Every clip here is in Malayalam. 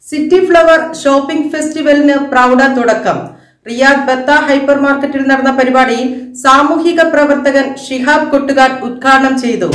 സിറ്റി ഫ്ലവർ ഷോപ്പിംഗ് ഫെസ്റ്റിവലിന് പ്രൗഢ തുടക്കം റിയാദ് ബത്ത ഹൈപ്പർ മാർക്കറ്റിൽ നടന്ന പരിപാടി സാമൂഹിക പ്രവർത്തകൻ ഷിഹാബ് കൊട്ടുകാട് ഉദ്ഘാടനം ചെയ്തു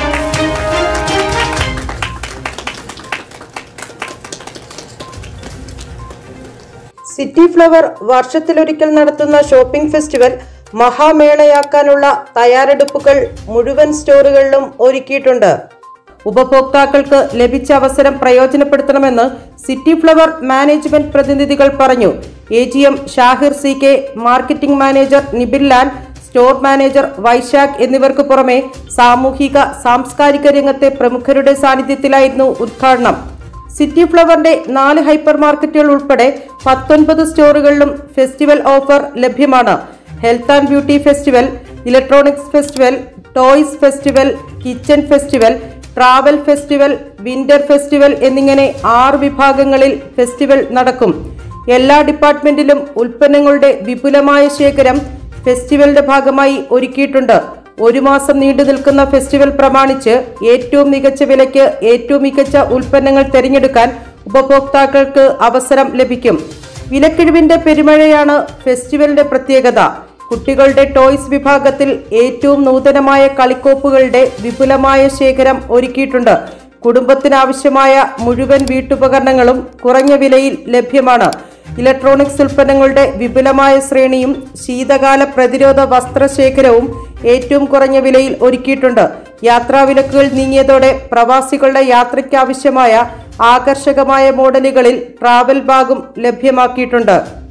സിറ്റി ഫ്ലവർ വർഷത്തിലൊരിക്കൽ നടത്തുന്ന ഷോപ്പിംഗ് ഫെസ്റ്റിവൽ മഹാമേളയാക്കാനുള്ള തയ്യാറെടുപ്പുകൾ മുഴുവൻ സ്റ്റോറുകളിലും ഒരുക്കിയിട്ടുണ്ട് ഉപഭോക്താക്കൾക്ക് ലഭിച്ച അവസരം പ്രയോജനപ്പെടുത്തണമെന്ന് സിറ്റി ഫ്ലവർ മാനേജ്മെന്റ് പ്രതിനിധികൾ പറഞ്ഞു A G M Shahir C K marketing manager Nibinlal store manager Vaishakh എന്നിവർക്ക് പുറമെ സാമൂഹിക സാംസ്കാരിക രംഗത്തെ പ്രമുഖരുടെ സാന്നിധ്യത്തിലായിരുന്നു ഉദ്ഘാടനം സിറ്റി ഫ്ലവറിന്റെ നാല് ഹൈപ്പർ മാർക്കറ്റുകൾ ഉൾപ്പെടെ പത്തൊൻപത് സ്റ്റോറുകളിലും ഫെസ്റ്റിവൽ ഓഫർ ലഭ്യമാണ് health and beauty festival electronics festival toys festival kitchen festival travel festival winter festival എന്നിങ്ങനെ ആറ് വിഭാഗങ്ങളിൽ ഫെസ്റ്റിവൽ നടക്കും എല്ലാ ഡിപ്പാർട്ട്മെന്റിലും ഉൽപ്പന്നങ്ങളുടെ വിപുലമായ ശേഖരം ഫെസ്റ്റിവലിന്റെ ഭാഗമായി ഒരുക്കിയിട്ടുണ്ട് ഒരു മാസം നീണ്ടു നിൽക്കുന്ന ഫെസ്റ്റിവൽ പ്രമാണിച്ച് ഏറ്റവും മികച്ച വിലയ്ക്ക് ഏറ്റവും മികച്ച ഉൽപ്പന്നങ്ങൾ തിരഞ്ഞെടുക്കാൻ ഉപഭോക്താക്കൾക്ക് അവസരം ലഭിക്കും വിലക്കിഴിവിന്റെ പെരുമഴയാണ് ഫെസ്റ്റിവലിന്റെ പ്രത്യേകത കുട്ടികളുടെ ടോയ്സ് വിഭാഗത്തിൽ ഏറ്റവും നൂതനമായ കളിക്കോപ്പുകളുടെ വിപുലമായ ശേഖരം ഒരുക്കിയിട്ടുണ്ട് കുടുംബത്തിനാവശ്യമായ മുഴുവൻ വീട്ടുപകരണങ്ങളും കുറഞ്ഞ വിലയിൽ ലഭ്യമാണ് ഇലക്ട്രോണിക്സ് ഉൽപ്പന്നങ്ങളുടെ വിപുലമായ ശ്രേണിയും ശീതകാല പ്രതിരോധ വസ്ത്രശേഖരവും ഏറ്റവും കുറഞ്ഞ വിലയിൽ ഒരുക്കിയിട്ടുണ്ട് യാത്രാവിലക്കുകൾ നീങ്ങിയതോടെ പ്രവാസികളുടെ യാത്രയ്ക്കാവശ്യമായ ആകർഷകമായ മോഡലുകളിൽ ട്രാവൽ ബാഗും ലഭ്യമാക്കിയിട്ടുണ്ട്